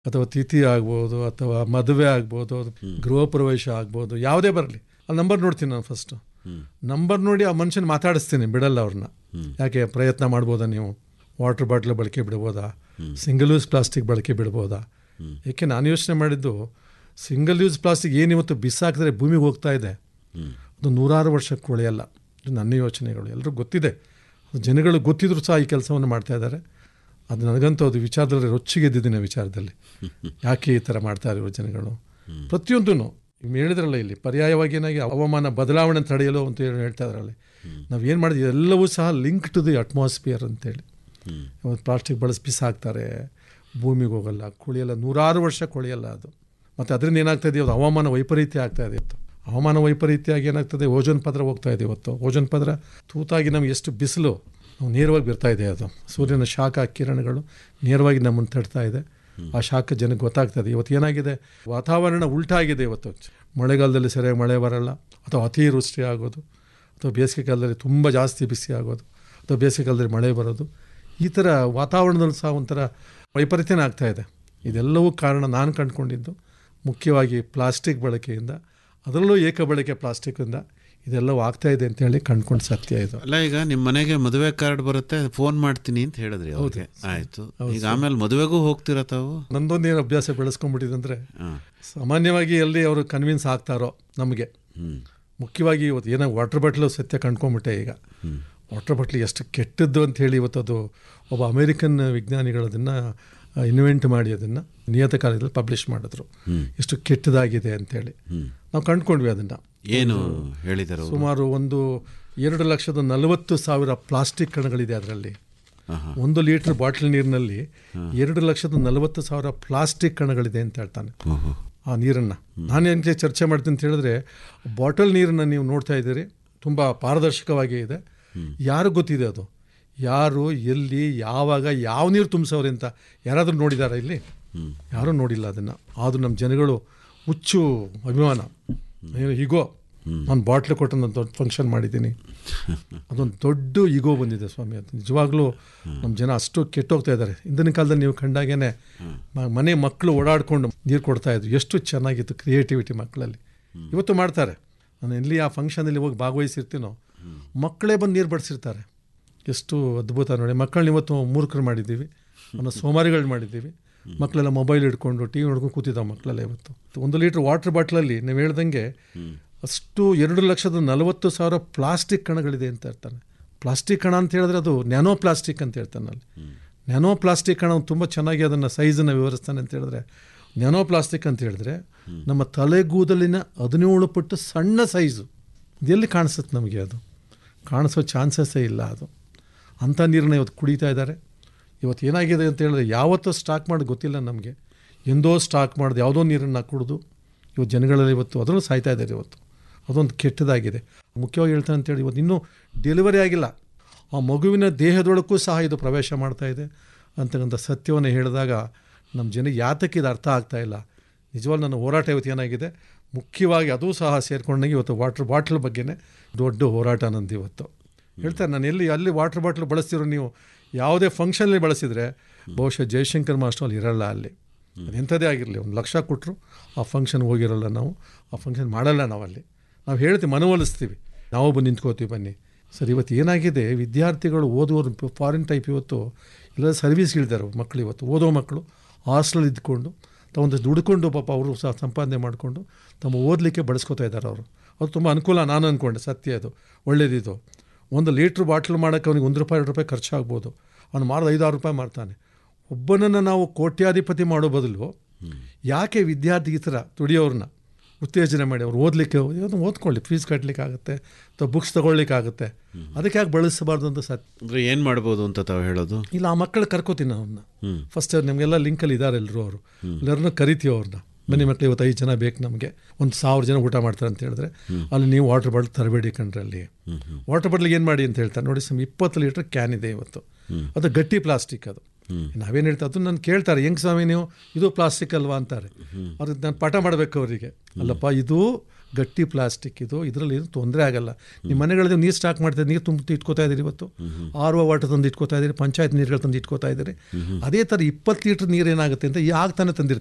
ಅಥವಾ ತಿಥಿ ಆಗ್ಬೋದು ಅಥವಾ ಮದುವೆ ಆಗ್ಬೋದು ಗೃಹ ಪ್ರವೇಶ ಆಗ್ಬೋದು ಯಾವುದೇ ಬರಲಿ ಆ ನಂಬರ್ ನೋಡ್ತೀನಿ ನಾನು ಫಸ್ಟು ನಂಬರ್ ನೋಡಿ ಆ ಮನುಷ್ಯನ ಮಾತಾಡಿಸ್ತೀನಿ ಬಿಡಲ್ಲ ಅವ್ರನ್ನ ಯಾಕೆ ಪ್ರಯತ್ನ ಮಾಡ್ಬೋದಾ ನೀವು ವಾಟರ್ ಬಾಟ್ಲ್ ಬಳಕೆ ಬಿಡ್ಬೋದಾ ಸಿಂಗಲ್ ಯೂಸ್ ಪ್ಲಾಸ್ಟಿಕ್ ಬಳಕೆ ಬಿಡ್ಬೋದಾ ಏಕೆ ನಾನು ಯೋಚನೆ ಮಾಡಿದ್ದು ಸಿಂಗಲ್ ಯೂಸ್ ಪ್ಲಾಸ್ಟಿಕ್ ಏನಿವತ್ತು ಬಿಸಾಕಿದ್ರೆ ಭೂಮಿಗೆ ಹೋಗ್ತಾ ಇದೆ ಅದು ನೂರಾರು ವರ್ಷಕ್ಕೆ ಉಳಿಯಲ್ಲ ಇದು ನನ್ನ ಯೋಚನೆಗಳು ಎಲ್ಲರಿಗೂ ಗೊತ್ತಿದೆ ಜನಗಳು ಗೊತ್ತಿದ್ರು ಸಹ ಈ ಕೆಲಸವನ್ನು ಮಾಡ್ತಾ ಇದ್ದಾರೆ ಅದು ನನಗಂತೂ ಅದು ವಿಚಾರದಲ್ಲಿ ರೊಚ್ಚಿಗೆದ್ದಿದ್ದೀನಿ ಆ ವಿಚಾರದಲ್ಲಿ ಯಾಕೆ ಈ ಥರ ಮಾಡ್ತಾ ಇರೋ ಜನಗಳು ಪ್ರತಿಯೊಂದೂ ನೀವು ಹೇಳಿದ್ರಲ್ಲ ಇಲ್ಲಿ ಪರ್ಯಾಯವಾಗಿ ಏನಾಗಿ ಹವಾಮಾನ ಬದಲಾವಣೆ ತಡೆಯಲು ಅಂತ ಹೇಳಿ ಹೇಳ್ತಾ ಇದ್ರಲ್ಲಿ ನಾವು ಏನು ಮಾಡಿದ್ವಿ ಎಲ್ಲವೂ ಸಹ ಲಿಂಕ್ ಟು ದಿ ಅಟ್ಮಾಸ್ಫಿಯರ್ ಅಂತೇಳಿ ಇವತ್ತು ಪ್ಲಾಸ್ಟಿಕ್ ಬಳಸಿ ಬಿಸಾಕ್ತಾರೆ ಭೂಮಿಗೆ ಹೋಗಲ್ಲ ಕುಳಿಯಲ್ಲ ನೂರಾರು ವರ್ಷ ಕೊಳಿಯಲ್ಲ ಅದು ಮತ್ತು ಅದರಿಂದ ಏನಾಗ್ತಾ ಇದೆ ಇವತ್ತು ಹವಾಮಾನ ವೈಪರೀತ್ಯ ಆಗ್ತಾ ಇದೆ ಇವತ್ತು ಹವಾಮಾನ ವೈಪರೀತ್ಯ ಆಗಿ ಏನಾಗ್ತದೆ ಓಜೋನ್ ಪದರ ಹೋಗ್ತಾ ಇದೆ ಇವತ್ತು ಓಜೋನ್ ಪದರ ತೂತಾಗಿ ನಮ್ಗೆ ಎಷ್ಟು ಬಿಸಿಲು ನಾವು ನೇರವಾಗಿ ಬರ್ತಾ ಇದೆ ಅದು ಸೂರ್ಯನ ಶಾಖ ಕಿರಣಗಳು ನೇರವಾಗಿ ನಮ್ಮನ್ನು ತಡ್ತಾ ಇದೆ ಆ ಶಾಖ ಜನಕ್ಕೆ ಗೊತ್ತಾಗ್ತದೆ ಇವತ್ತು ಏನಾಗಿದೆ ವಾತಾವರಣ ಉಲ್ಟಾಗಿದೆ ಇವತ್ತು ಮಳೆಗಾಲದಲ್ಲಿ ಸರಿಯಾಗಿ ಮಳೆ ಬರಲ್ಲ ಅಥವಾ ಅತಿವೃಷ್ಟಿ ಆಗೋದು ಅಥವಾ ಬೇಸಿಗೆ ಕಾಲದಲ್ಲಿ ತುಂಬ ಜಾಸ್ತಿ ಬಿಸಿ ಆಗೋದು ಅಥವಾ ಬೇಸಿಗೆ ಕಾಲದಲ್ಲಿ ಮಳೆ ಬರೋದು ಈ ಥರ ವಾತಾವರಣದಲ್ಲಿ ಸಹ ಒಂಥರ ವೈಪರೀತ್ಯನೇ ಆಗ್ತಾ ಇದೆ ಇದೆಲ್ಲವೂ ಕಾರಣ ನಾನು ಕಂಡುಕೊಂಡಿದ್ದು ಮುಖ್ಯವಾಗಿ ಪ್ಲಾಸ್ಟಿಕ್ ಬಳಕೆಯಿಂದ ಅದರಲ್ಲೂ ಏಕ ಬಳಕೆ ಪ್ಲಾಸ್ಟಿಕ್ಕಿಂದ ಇದೆಲ್ಲವೂ ಆಗ್ತಾ ಇದೆ ಅಂತೇಳಿ ಕಂಡ್ಕೊಂಡು ಸತ್ಯ ಇದು ಅಲ್ಲ ಈಗ ನಿಮ್ಮ ಮನೆಗೆ ಮದುವೆ ಕಾರ್ಡ್ ಬರುತ್ತೆ ಫೋನ್ ಮಾಡ್ತೀನಿ ಅಂತ ಹೇಳಿದ್ರಿ ಅವ್ರಿಗೆ ಆಯ್ತು ಈಗ ಆಮೇಲೆ ಮದುವೆಗೂ ಹೋಗ್ತೀರಾ ತಾವು ನಂದೊಂದು ಏನು ಅಭ್ಯಾಸ ಬೆಳೆಸ್ಕೊಂಡ್ಬಿಟ್ಟಿದೆ ಅಂದರೆ ಹಾಂ ಸಾಮಾನ್ಯವಾಗಿ ಎಲ್ಲಿ ಅವರು ಕನ್ವಿನ್ಸ್ ಆಗ್ತಾರೋ ನಮಗೆ ಹ್ಞೂ ಮುಖ್ಯವಾಗಿ ಇವತ್ತು ಏನೋ ವಾಟರ್ ಬಾಟ್ಲು ಸತ್ಯ ಕಂಡ್ಕೊಂಬಿಟ್ಟೆ ಈಗ ವಾಟರ್ ಬಾಟ್ಲ್ ಎಷ್ಟು ಕೆಟ್ಟದ್ದು ಅಂತ ಹೇಳಿ ಇವತ್ತು ಅದು ಒಬ್ಬ ಅಮೇರಿಕನ್ ವಿಜ್ಞಾನಿಗಳು ಅದನ್ನು ಇನ್ವೆಂಟ್ ಮಾಡಿ ಅದನ್ನು ನಿಯತಕಾಲದಲ್ಲಿ ಪಬ್ಲಿಷ್ ಮಾಡಿದ್ರು ಎಷ್ಟು ಕೆಟ್ಟದಾಗಿದೆ ಅಂತೇಳಿ ನಾವು ಕಂಡ್ಕೊಂಡ್ವಿ ಅದನ್ನು ಏನು ಹೇಳಿದರು ಸುಮಾರು ಒಂದು ಎರಡು ಲಕ್ಷದ ನಲವತ್ತು ಸಾವಿರ ಪ್ಲಾಸ್ಟಿಕ್ ಕಣಗಳಿದೆ ಅದರಲ್ಲಿ ಆಹಾ. ಒಂದು ಲೀಟರ್ ಬಾಟ್ಲ್ ನೀರಿನಲ್ಲಿ ಎರಡು ಲಕ್ಷದ ನಲವತ್ತು ಸಾವಿರ ಪ್ಲಾಸ್ಟಿಕ್ ಕಣಗಳಿದೆ ಅಂತ ಹೇಳ್ತಾನೆ ಓಹೋ ಆ ನೀರನ್ನು ನಾನು ಏನಕ್ಕೆ ಚರ್ಚೆ ಮಾಡ್ತೀನಿ ಅಂತ ಹೇಳಿದ್ರೆ ಬಾಟಲ್ ನೀರನ್ನು ನೀವು ನೋಡ್ತಾ ಇದ್ದೀರಿ ತುಂಬ ಪಾರದರ್ಶಕವಾಗಿ ಇದೆ ಯಾರು ಗೊತ್ತಿದೆ ಅದು ಯಾರು ಎಲ್ಲಿ ಯಾವಾಗ ಯಾವ ನೀರು ತುಂಬಿಸೋರು ಅಂತ ಯಾರಾದರೂ ನೋಡಿದಾರಾ ಇಲ್ಲಿ ಯಾರೂ ನೋಡಿಲ್ಲ ಅದನ್ನು ಆದರೂ ನಮ್ಮ ಜನಗಳು ಹುಚ್ಚು ಅಭಿಮಾನ ಏನು ಈಗೋ ನಾನು ಬಾಟ್ಲು ಕೊಟ್ಟು ನಾನು ದೊಡ್ಡ ಫಂಕ್ಷನ್ ಮಾಡಿದ್ದೀನಿ ಅದೊಂದು ದೊಡ್ಡ ಈಗೋ ಬಂದಿದೆ ಸ್ವಾಮಿ ಅದು ನಿಜವಾಗ್ಲೂ ನಮ್ಮ ಜನ ಅಷ್ಟು ಕೆಟ್ಟೋಗ್ತಾ ಇದ್ದಾರೆ ಹಿಂದಿನ ಕಾಲದಲ್ಲಿ ನೀವು ಕಂಡಾಗೇನೆ ಮ- ಮನೆ ಮಕ್ಕಳು ಓಡಾಡ್ಕೊಂಡು ನೀರು ಕೊಡ್ತಾ ಇದ್ರು ಎಷ್ಟು ಚೆನ್ನಾಗಿತ್ತು ಕ್ರಿಯೇಟಿವಿಟಿ ಮಕ್ಕಳಲ್ಲಿ ಇವತ್ತು ಮಾಡ್ತಾರೆ ನಾನು ಎಲ್ಲಿ ಆ ಫಂಕ್ಷನಲ್ಲಿ ಹೋಗಿ ಭಾಗವಹಿಸಿರ್ತೀನೋ ಮಕ್ಕಳೇ ಬಂದು ನೀರು ಬಡಿಸಿರ್ತಾರೆ ಎಷ್ಟು ಅದ್ಭುತ ನೋಡಿ ಮಕ್ಕಳನ್ನ ಇವತ್ತು ಮೂರ್ಖರು ಮಾಡಿದ್ದೀವಿ ಅನ್ನೋ ಸೋಮಾರಿಗಳು ಮಾಡಿದ್ದೀವಿ ಮಕ್ಕಳೆಲ್ಲ ಮೊಬೈಲ್ ಹಿಡ್ಕೊಂಡು ಟಿ ವಿ ನೋಡ್ಕೊಂಡು ಕೂತಿದ್ದಾವೆ ಮಕ್ಕಳೆಲ್ಲ ಇವತ್ತು ಒಂದು ಲೀಟ್ರ್ ವಾಟರ್ ಬಾಟ್ಲಲ್ಲಿ ನೀವು ಹೇಳ್ದಂಗೆ ಅಷ್ಟು ಎರಡು ಲಕ್ಷದ ನಲವತ್ತು ಸಾವಿರ ಪ್ಲಾಸ್ಟಿಕ್ ಕಣಗಳಿದೆ ಅಂತ ಇರ್ತಾನೆ ಪ್ಲಾಸ್ಟಿಕ್ ಕಣ ಅಂತ ಹೇಳಿದ್ರೆ ಅದು ನ್ಯಾನೋ ಪ್ಲಾಸ್ಟಿಕ್ ಅಂತ ಹೇಳ್ತಾನೆ ಅಲ್ಲಿ ನ್ಯಾನೋ ಪ್ಲಾಸ್ಟಿಕ್ ಕಣ ತುಂಬ ಚೆನ್ನಾಗಿ ಅದನ್ನು ಸೈಜನ್ನು ವಿವರಿಸ್ತಾನೆ ಅಂತ ಹೇಳಿದ್ರೆ ನ್ಯಾನೋ ಪ್ಲಾಸ್ಟಿಕ್ ಅಂತ ಹೇಳಿದ್ರೆ ನಮ್ಮ ತಲೆಗೂದಲಿನ ಹದಿನೇಳು ಪಟ್ಟು ಸಣ್ಣ ಸೈಜು ಇದೆಲ್ಲಿ ಕಾಣಿಸುತ್ತೆ ನಮಗೆ ಅದು ಕಾಣಿಸೋ ಚಾನ್ಸಸ್ಸೇ ಇಲ್ಲ ಅದು ಅಂಥ ನೀರನ್ನ ಇವತ್ತು ಕುಡಿತಾ ಇದ್ದಾರೆ ಇವತ್ತು ಏನಾಗಿದೆ ಅಂತ ಹೇಳಿದ್ರೆ ಯಾವತ್ತೂ ಸ್ಟಾಕ್ ಮಾಡಿ ಗೊತ್ತಿಲ್ಲ ನಮಗೆ ಎಂದೋ ಸ್ಟಾಕ್ ಮಾಡಿದ ಯಾವುದೋ ನೀರನ್ನು ಕುಡಿದು ಇವತ್ತು ಜನಗಳಲ್ಲಿ ಇವತ್ತು ಅದರಲ್ಲೂ ಸಾಯ್ತಾ ಇದ್ದಾರೆ ಇವತ್ತು ಅದೊಂದು ಕೆಟ್ಟದಾಗಿದೆ ಮುಖ್ಯವಾಗಿ ಹೇಳ್ತಾನೆ ಅಂತೇಳಿ ಇವತ್ತು ಇನ್ನೂ ಡೆಲಿವರಿ ಆಗಿಲ್ಲ ಆ ಮಗುವಿನ ದೇಹದೊಳಕ್ಕೂ ಸಹ ಇದು ಪ್ರವೇಶ ಮಾಡ್ತಾ ಇದೆ ಅಂತಕ್ಕಂಥ ಸತ್ಯವನ್ನು ಹೇಳಿದಾಗ ನಮ್ಮ ಜನಕ್ಕೆ ಯಾತಕ್ಕೆ ಇದು ಅರ್ಥ ಆಗ್ತಾ ಇಲ್ಲ ನಿಜವಾಗ್ಲೂ ನನ್ನ ಹೋರಾಟ ಇವತ್ತು ಏನಾಗಿದೆ ಮುಖ್ಯವಾಗಿ ಅದು ಸಹ ಸೇರ್ಕೊಂಡಾಗ ಇವತ್ತು ವಾಟರ್ ಬಾಟ್ಲ್ ಬಗ್ಗೆನೇ ದೊಡ್ಡ ಹೋರಾಟ ನಂದು ಇವತ್ತು ಹೇಳ್ತಾರೆ ನಾನು ಎಲ್ಲಿ ಅಲ್ಲಿ ವಾಟರ್ ಬಾಟ್ಲ್ ಬಳಸ್ತಿರೋ ನೀವು ಯಾವುದೇ ಫಂಕ್ಷನಲ್ಲಿ ಬಳಸಿದರೆ ಬಹುಶಃ ಜಯಶಂಕರ್ ಮಾಸ್ಟರ್ ಅಲ್ಲಿ ಇರಲ್ಲ ಅಲ್ಲಿ ಅದು ಎಂಥದೇ ಆಗಿರಲಿ ಒಂದು ಲಕ್ಷ ಕೊಟ್ಟರು ಆ ಫಂಕ್ಷನ್ ಹೋಗಿರಲ್ಲ ನಾವು ಆ ಫಂಕ್ಷನ್ ಮಾಡಲ್ಲ ನಾವಲ್ಲಿ ನಾವು ಹೇಳ್ತೀವಿ ಮನವೊಲಿಸ್ತೀವಿ ನಾವು ಬಂದು ನಿಂತ್ಕೋತೀವಿ ಬನ್ನಿ ಸರ್ ಇವತ್ತು ಏನಾಗಿದೆ ವಿದ್ಯಾರ್ಥಿಗಳು ಓದುವವರು ಫಾರಿನ್ ಟೈಪ್ ಇವತ್ತು ಇಲ್ಲ ಸರ್ವಿಸ್ ಇಳಿದಾರೆ ಮಕ್ಕಳು ಇವತ್ತು ಓದೋ ಮಕ್ಕಳು ಹಾಸ್ಟೆಲ್ ಇದ್ಕೊಂಡು ತಾವೊಂದಷ್ಟು ದುಡ್ಕೊಂಡು ಪಾಪ ಅವರು ಸಹ ಸಂಪಾದನೆ ಮಾಡಿಕೊಂಡು ತಮ್ಮ ಓದಲಿಕ್ಕೆ ಬಳಸ್ಕೊತಾ ಇದ್ದಾರೆ ಅವರು ಅದು ತುಂಬ ಅನುಕೂಲ ನಾನು ಅಂದ್ಕೊಂಡೆ ಸತ್ಯ ಅದು ಒಳ್ಳೇದಿದು ಒಂದು ಲೀಟ್ರ್ ಬಾಟ್ಲ್ ಮಾಡೋಕ್ಕೆ ಅವನಿಗೆ ಒಂದು ರೂಪಾಯಿ ಎರಡು ರೂಪಾಯಿ ಖರ್ಚಾಗ್ಬೋದು ಅವನು ಮಾರೋದು ಐದಾರು ರೂಪಾಯಿ ಮಾರ್ತಾನೆ ಒಬ್ಬನನ್ನು ನಾವು ಕೋಟ್ಯಾಧಿಪತಿ ಮಾಡೋ ಬದಲು ಯಾಕೆ ವಿದ್ಯಾರ್ಥಿ ಈ ಥರ ದುಡಿಯೋರನ್ನ ಉತ್ತೇಜನೆ ಮಾಡಿ ಅವ್ರು ಓದಲಿಕ್ಕೆ ಇವತ್ತು ಓದ್ಕೊಳ್ಳಿ ಫೀಸ್ ಕಟ್ಟಲಿಕ್ಕೆ ಆಗುತ್ತೆ ಅಥವಾ ಬುಕ್ಸ್ ತೊಗೊಳ್ಲಿಕ್ಕೆ ಆಗುತ್ತೆ ಅದಕ್ಕೆ ಯಾಕೆ ಬಳಸಬಾರ್ದು ಅಂತ ಸತ್ ಅಂದ್ರೆ ಏನು ಮಾಡ್ಬೋದು ಅಂತ ತಾವು ಹೇಳೋದು ಇಲ್ಲ ಆ ಮಕ್ಕಳು ಕರ್ಕೋತೀನಿ ಅವ್ರನ್ನ ಹ್ಮ್. ಫಸ್ಟ್ ನಿಮಗೆಲ್ಲ ಲಿಂಕಲ್ಲಿ ಇದ್ದಾರೆ ಎಲ್ಲರೂ ಅವರು ಎಲ್ಲರನ್ನೂ ಕರಿತೀವಿ ಅವ್ರನ್ನ ಬನ್ನಿ ಮಕ್ಕಳು ಇವತ್ತು ಐದು ಜನ ಬೇಕು ನಮಗೆ ಒಂದು ಸಾವಿರ ಜನ ಊಟ ಮಾಡ್ತಾರೆ ಅಂತ ಹೇಳಿದ್ರೆ ಅಲ್ಲಿ ನೀವು ವಾಟರ್ ಬಾಟ್ಲ್ ತರಬೇಡಿ ಕಣ್ರಿ ಅಲ್ಲಿ ವಾಟರ್ ಬಾಟ್ಲಿಗೆ ಏನು ಮಾಡಿ ಅಂತ ಹೇಳ್ತಾರೆ ನೋಡಿ ಸಮ್ ಇಪ್ಪತ್ತು ಲೀಟ್ರ್ ಕ್ಯಾನ್ ಇದೆ ಇವತ್ತು ಅದು ಗಟ್ಟಿ ಪ್ಲಾಸ್ಟಿಕ್ ಅದು ನಾವೇನು ಹೇಳ್ತಾ ಅದು ನಾನು ಕೇಳ್ತಾರೆ ಹೆಂಗೆ ಸ್ವಾಮಿ ನೀವು ಇದು ಪ್ಲಾಸ್ಟಿಕ್ ಅಲ್ವಾ ಅಂತಾರೆ ಅವ್ರಿಗೆ ನಾನು ಪಾಠ ಮಾಡಬೇಕು ಅವರಿಗೆ ಅಲ್ಲಪ್ಪ ಇದು ಗಟ್ಟಿ ಪ್ಲಾಸ್ಟಿಕ್ ಇದು ಇದರಲ್ಲಿ ಏನು ತೊಂದರೆ ಆಗಲ್ಲ ನಿಮ್ಮ ಮನೆಗಳಲ್ಲಿ ನೀರು ಸ್ಟಾಕ್ ಮಾಡ್ತಾ ನೀರು ತುಂಬ ಇಟ್ಕೋತಾ ಇದ್ದೀರಿ ಇವತ್ತು ಆರ್ ಒ ವಾಟರ್ ತಂದು ಇಟ್ಕೋತಾ ಇದ್ದೀರಿ ಪಂಚಾಯತ್ ನೀರುಗಳು ತಂದು ಇಟ್ಕೋತಾ ಇದ್ದೀರಿ ಅದೇ ಥರ ಇಪ್ಪತ್ತು ಲೀಟ್ರ್ ನೀರು ಏನಾಗುತ್ತೆ ಅಂತ ಈಗ ತಾನೇ ತಂದಿರ್ತೀವಿ